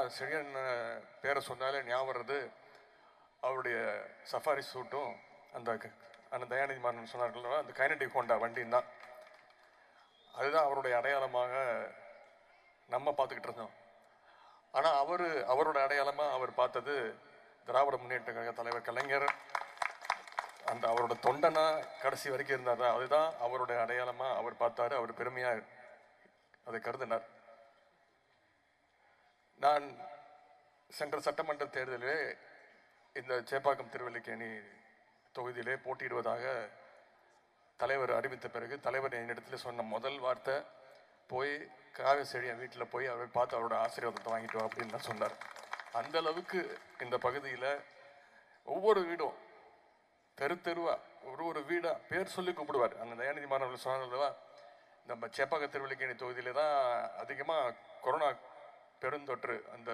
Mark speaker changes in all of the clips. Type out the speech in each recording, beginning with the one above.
Speaker 1: செழியன் பேரை சொன்னாலே ஞாபகம் வருது அவருடைய சஃபாரி சூட்டும் அந்த க- அந்த தயாநிதி மாறன் சொன்னார்கள் அந்த கைனடிக் ஹோண்டா வண்டியும் தான் அதுதான் அவருடைய அடையாளமாக நம்ம பார்த்துக்கிட்டு இருந்தோம் ஆனால் அவர் அவரோட அடையாளமாக அவர் பார்த்தது திராவிட முன்னேற்ற கழக தலைவர் கலைஞர் அந்த அவரோட தொண்டனா கடைசி வரைக்கும் இருந்தார் அதுதான் அவருடைய அடையாளமாக அவர் பார்த்தாரு அவர் பெருமையாக அதை கருதினார் நான் சென்ற சட்டமன்ற தேர்தலிலே இந்த சேப்பாக்கம் திருவல்லிக்கேணி தொகுதியிலே போட்டியிடுவதாக தலைவர் அறிவித்த பிறகு தலைவர் என்னிடத்தில் சொன்ன முதல் வார்த்தை போய் காவிய செழியன் வீட்டில் போய் அவரை பார்த்து அவரோட ஆசீர்வாதத்தை வாங்கிட்டு வா அப்படின்னு தான் சொன்னார் அந்த அளவுக்கு இந்த பகுதியில் ஒவ்வொரு வீடும் தெரு தெருவா ஒரு ஒரு வீடா பேர் சொல்லி கூப்பிடுவார் அந்த தயாநிதி மாணவர்கள் சொன்னாங்கல்லவா நம்ம சேப்பாக்க திருவல்லிக்கேணி தொகுதியில தான் அதிகமாக கொரோனா பெருந்தொற்று அந்த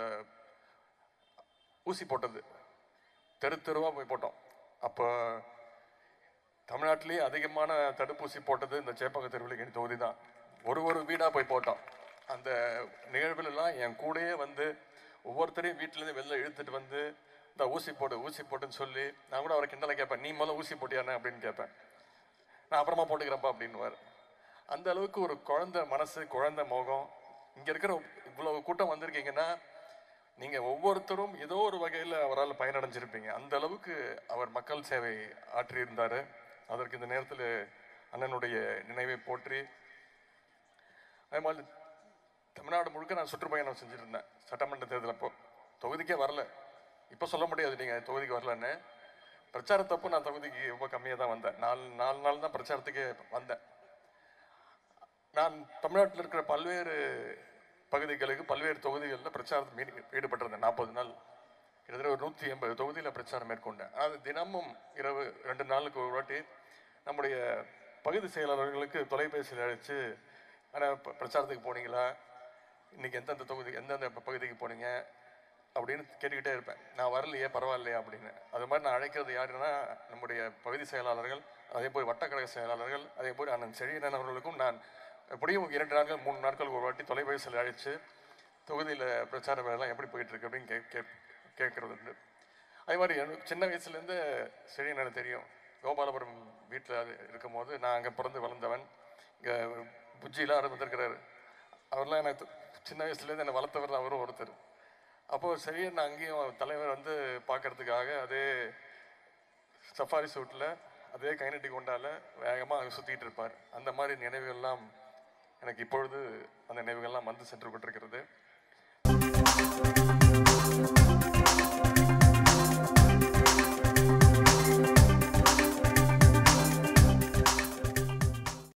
Speaker 1: ஊசி போட்டது தெரு தெருவா போய் போட்டோம் அப்போ தமிழ்நாட்டிலேயே அதிகமான தடுப்பூசி போட்டது இந்த சேப்பாக்க திருவல்லிக்கேணி தொகுதி தான் ஒரு ஒரு வீடாக போய் போட்டோம் அந்த நிகழ்வுலலாம் என் கூடயே வந்து ஒவ்வொருத்தரையும் வீட்டிலேருந்து வெளில இழுத்துட்டு வந்து இந்த ஊசி போடு ஊசி போட்டுன்னு சொல்லி நான் கூட அவரை கிண்டலை கேட்பேன் நீ முதல்ல ஊசி போட்டியானே அப்படின்னு கேட்பேன் நான் அப்புறமா போட்டுக்கிறேன்ப்பா அப்படின்னுவார் அந்த அளவுக்கு ஒரு குழந்தை மனசு குழந்தை முகம் இங்கே இருக்கிற இவ்வளவு கூட்டம் வந்திருக்கீங்கன்னா நீங்கள் ஒவ்வொருத்தரும் ஏதோ ஒரு வகையில் அவரால் பயனடைஞ்சிருப்பீங்க அந்த அளவுக்கு அவர் மக்கள் சேவை ஆற்றியிருந்தார் அதற்கு இந்த நேரத்தில் அண்ணனுடைய நினைவை போற்றி அதே மாதிரி தமிழ்நாடு முழுக்க நான் சுற்றுப்பயணம் செஞ்சுருந்தேன் சட்டமன்ற தேர்தல் அப்போ தொகுதிக்கே வரல இப்போ சொல்ல முடியாது நீங்கள் தொகுதிக்கு வரலன்னு பிரச்சாரத்தப்போ நான் தொகுதிக்கு ரொம்ப கம்மியாக தான் வந்தேன் நாலு நாலு நாள் தான் பிரச்சாரத்துக்கே வந்தேன் நான் தமிழ்நாட்டில் இருக்கிற பல்வேறு பகுதிகளுக்கு பல்வேறு தொகுதிகளில் பிரச்சாரத்தில் மீ- ஈடுபட்டிருந்தேன் நாற்பது நாள் கிட்டத்தட்ட ஒரு நூற்றி எண்பது தொகுதியில் பிரச்சாரம் மேற்கொண்டேன் அது தினமும் இரவு ரெண்டு நாளுக்கு ஒரு வாட்டி நம்முடைய பகுதி செயலாளர்களுக்கு தொலைபேசியில் அழைச்சு ஆனால் பிரச்சாரத்துக்கு போனீங்களா இன்னைக்கு எந்தெந்த தொகுதி எந்தெந்த ப- பகுதிக்கு போனீங்க அப்படின்னு கேட்டுக்கிட்டே இருப்பேன் நான் வரலையே பரவாயில்லையா அப்படின்னு அது மாதிரி நான் அழைக்கிறது யாருன்னா நம்முடைய பகுதி செயலாளர்கள் அதே போல் வட்டக்கழக செயலாளர்கள் அதே போல் அண்ணன் செழியனன் அவர்களுக்கும் நான் எப்படியும் இரண்டு நாட்கள் மூணு நாட்கள் ஒரு வாட்டி தொலைபேசியில் அழைச்சு தொகுதியில் பிரச்சார வேலைலாம் எப்படி போயிட்டு இருக்கு அப்படின்னு கே கே கேட்கறது உண்டு அதே மாதிரி எனக்கு சின்ன வயசுலேருந்து செழியன் எனக்கு தெரியும் கோபாலபுரம் வீட்டில் இருக்கும் போது நான் அங்கே பிறந்து வளர்ந்தவன் இங்கே புஜ்ஜிலாம் வந்திருக்கிறாரு அவர்லாம் எனக்கு சின்ன வயசுலேருந்து என்னை வளர்த்தவர் அவரும் ஒருத்தர் அப்போது செழியன் அங்கேயும் தலைவர் வந்து பார்க்கறதுக்காக அதே சஃபாரி சூட்டில் அதே கைனட்டி கொண்டால வேகமாக அங்கே சுற்றிட்டு இருப்பார் அந்த மாதிரி நினைவுகள்லாம் எனக்கு இப்பொழுது அந்த நினைவுகள்லாம் வந்து சென்று கொண்டிருக்கிறது